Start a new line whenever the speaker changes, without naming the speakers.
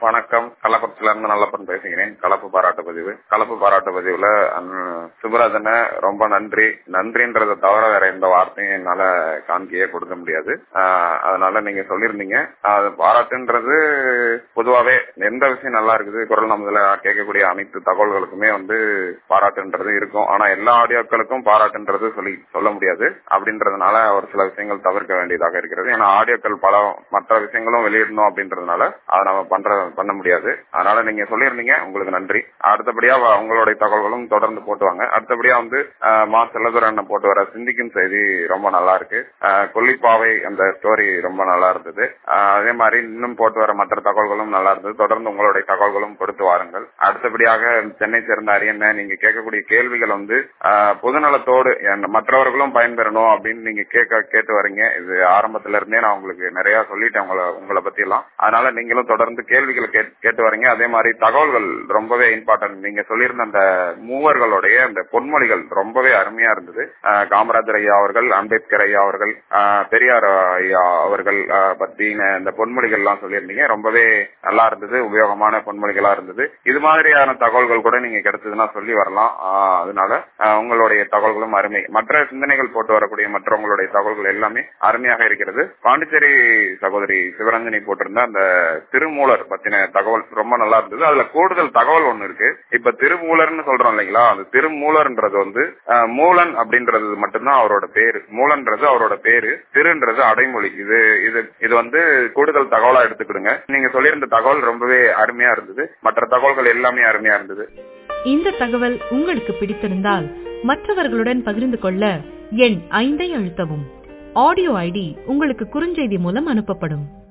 வணக்கம் கள்ளக்குறிச்சியில இருந்து நல்லப்பன் பேசுகிறேன் கலப்பு பாராட்டு பதிவு கலப்பு பாராட்டு பதிவுல சுப்ராஜன ரொம்ப நன்றி நன்றின்றதை தவிர வேற எந்த வார்த்தையும் என்னால காண்கியே கொடுக்க முடியாது ஆஹ் அதனால நீங்க சொல்லியிருந்தீங்க அது பாராட்டுன்றது பொதுவாவே எந்த விஷயம் நல்லா இருக்குது குரல் நமதுல கேட்கக்கூடிய அனைத்து தகவல்களுக்குமே வந்து பாராட்டுன்றது இருக்கும் ஆனா எல்லா ஆடியோக்களுக்கும் பாராட்டுன்றது சொல்லி சொல்ல முடியாது அப்படின்றதுனால ஒரு சில விஷயங்கள் தவிர்க்க வேண்டியதாக இருக்கிறது ஏன்னா ஆடியோக்கள் பல மற்ற விஷயங்களும் வெளியிடணும் அப்படின்றதுனால அதை நம்ம பண்ற பண்ண முடியாது அதனால நீங்க சொல்லியிருந்தீங்க உங்களுக்கு நன்றி அடுத்தபடியா வ- உங்களுடைய தகவல்களும் தொடர்ந்து போட்டுவாங்க அடுத்தபடியா வந்து ஆஹ், மா செல்லதுரன் போட்டு வர சிந்திக்கும் செய்தி ரொம்ப நல்லா இருக்கு ஆஹ், கொல்லிப்பாவை அந்த ஸ்டோரி ரொம்ப நல்லா இருந்தது ஆஹ், அதே மாதிரி இன்னும் போட்டு வர மற்ற தகவல்களும் நல்லா இருந்தது தொடர்ந்து உங்களுடைய தகவல்களும் கொடுத்து வாருங்கள் அடுத்தபடியாக சென்னை சேர்ந்த அரியண்ண நீங்க கேட்கக்கூடிய கேள்விகள் வந்து ஆஹ், பொதுநலத்தோடு என் மற்றவர்களும் பயன்பெறணும் அப்படின்னு நீங்க கேட்க கேட்டு வரீங்க இது ஆரம்பத்துல இருந்தே நான் உங்களுக்கு நிறைய சொல்லிட்டேன் உங்களை உங்களை பத்தி எல்லாம் அதனால நீங்களும் தொடர்ந்து கேள்விகளை கேட்- கேட்டு வரீங்க அதே மாதிரி தகவல்கள் ரொம்பவே இம்பார்ட்டன்ட் நீங்க சொல்லியிருந்த அந்த மூவர்களுடைய அந்த பொன்மொழிகள் ரொம்பவே அருமையா இருந்தது ஆஹ் காமராஜர் ஐயா அவர்கள் அம்பேத்கர் ஐயா அவர்கள் ஆஹ் பெரியார் ஐயா அவர்கள் ஆஹ் பத்தின இந்த பொன்மொழிகள் எல்லாம் சொல்லியிருந்தீங்க ரொம்பவே நல்லா இருந்தது உபயோகமான பொன்மொழிகளா இருந்தது இது மாதிரியான தகவல்கள் கூட நீங்க கிடைச்சதுன்னா சொல்லி வரலாம் ஆஹ் அதனால ஆஹ் உங்களுடைய தகவல்களும் அருமை மற்ற சிந்தனைகள் போட்டு வரக்கூடிய மற்றவங்களுடைய தகவல்கள் எல்லாமே அருமையாக இருக்கிறது பாண்டிச்சேரி சகோதரி சிவரஞ்சனி போட்டிருந்த அந்த திருமூலர் பத்தின தகவல் ரொம்ப நல்லா இருந்தது அதுல கூடுதல் தகவல் ஒண்ணு இருக்கு இப்ப திருமூலர்னு சொல்றோம் இல்லைங்களா அந்த திருமூலர்ன்றது வந்து ஆஹ், மூலன் அப்படின்றது மட்டும்தான் அவரோட பேரு மூலன்றது அவரோட பேரு திருன்றது அடைமொழி இது இது இது வந்து கூடுதல் தகவலா எடுத்துக்கிடுங்க நீங்க சொல்லியிருந்த தகவல் ரொம்பவே அருமையா இருந்தது மற்ற தகவல்கள் எல்லாமே அருமையா இருந்தது
இந்த தகவல் உங்களுக்கு பிடித்திருந்தால் மற்றவர்களுடன் பகிர்ந்து கொள்ள எண் ஐந்தை அழுத்தவும் ஆடியோ ஐடி உங்களுக்கு குறுஞ்செய்தி மூலம் அனுப்பப்படும்